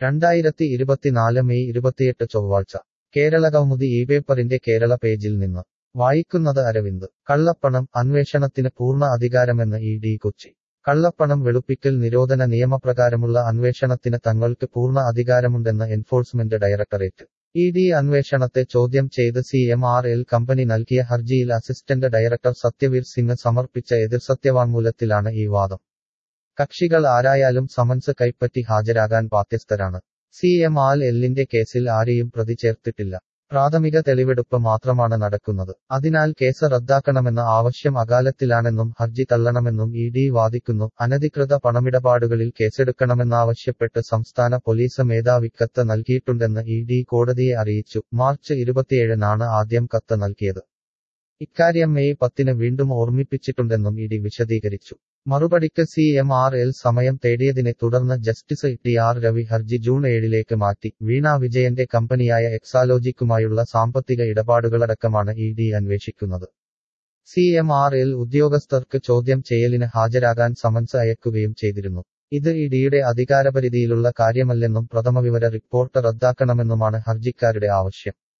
രണ്ടായിരത്തി ഇരുപത്തിനാല് മെയ് ഇരുപത്തിയെട്ട് ചൊവ്വാഴ്ച കേരള കൗമുദി ഈ പേപ്പറിന്റെ കേരള പേജിൽ നിന്ന് വായിക്കുന്നത് അരവിന്ദ് കള്ളപ്പണം അന്വേഷണത്തിന് പൂർണ്ണ അധികാരമെന്ന് ഇ ഡി കൊച്ചി കള്ളപ്പണം വെളുപ്പിക്കൽ നിരോധന നിയമപ്രകാരമുള്ള അന്വേഷണത്തിന് തങ്ങൾക്ക് പൂർണ്ണ അധികാരമുണ്ടെന്ന് എൻഫോഴ്സ്മെന്റ് ഡയറക്ടറേറ്റ് ഇ ഡി അന്വേഷണത്തെ ചോദ്യം ചെയ്ത് C M R L company നൽകിയ ഹർജിയിൽ അസിസ്റ്റന്റ് ഡയറക്ടർ സത്യവീർ സിംഗ് സമർപ്പിച്ച എതിർസത്യവാങ്മൂലത്തിലാണ് ഈ വാദം കക്ഷികൾ ആരായാലും സമൻസ് കൈപ്പറ്റി ഹാജരാകാൻ ബാധ്യസ്ഥരാണ് സി എം ആൽ എല്ലിന്റെ കേസിൽ ആരെയും പ്രതി ചേർത്തിട്ടില്ല പ്രാഥമിക തെളിവെടുപ്പ് മാത്രമാണ് നടക്കുന്നത് അതിനാൽ കേസ് റദ്ദാക്കണമെന്ന ആവശ്യം അകാലത്തിലാണെന്നും ഹർജി തള്ളണമെന്നും ഇ ഡി വാദിക്കുന്നു അനധികൃത പണമിടപാടുകളിൽ കേസെടുക്കണമെന്നാവശ്യപ്പെട്ട് സംസ്ഥാന പോലീസ് മേധാവി കത്ത് നൽകിയിട്ടുണ്ടെന്ന് ഇ ഡി കോടതിയെ അറിയിച്ചു മാർച്ച് ഇരുപത്തിയേഴിനാണ് ആദ്യം കത്ത് നൽകിയത് ഇക്കാര്യം മെയ് പത്തിന് വീണ്ടും ഓർമ്മിപ്പിച്ചിട്ടുണ്ടെന്നും ഇ ഡി വിശദീകരിച്ചു മറുപടിക്ക് സി എം ആർ എൽ സമയം തേടിയതിനെ തുടർന്ന് ജസ്റ്റിസ് ടി ആർ രവി ഹർജി ജൂൺ ഏഴിലേക്ക് മാറ്റി വീണ വിജയന്റെ കമ്പനിയായ എക്സാലോജിക്കുമായുള്ള സാമ്പത്തിക ഇടപാടുകളടക്കമാണ് ഇ ഡി അന്വേഷിക്കുന്നത് സി എം ആർ എൽ ഉദ്യോഗസ്ഥർക്ക് ചോദ്യം ചെയ്യലിന് ഹാജരാകാൻ സമൻസ് അയക്കുകയും ചെയ്തിരുന്നു ഇത് ഇ ഡിയുടെ അധികാരപരിധിയിലുള്ള കാര്യമല്ലെന്നും പ്രഥമവിവര റിപ്പോർട്ട് റദ്ദാക്കണമെന്നുമാണ് ഹർജിക്കാരുടെ ആവശ്യം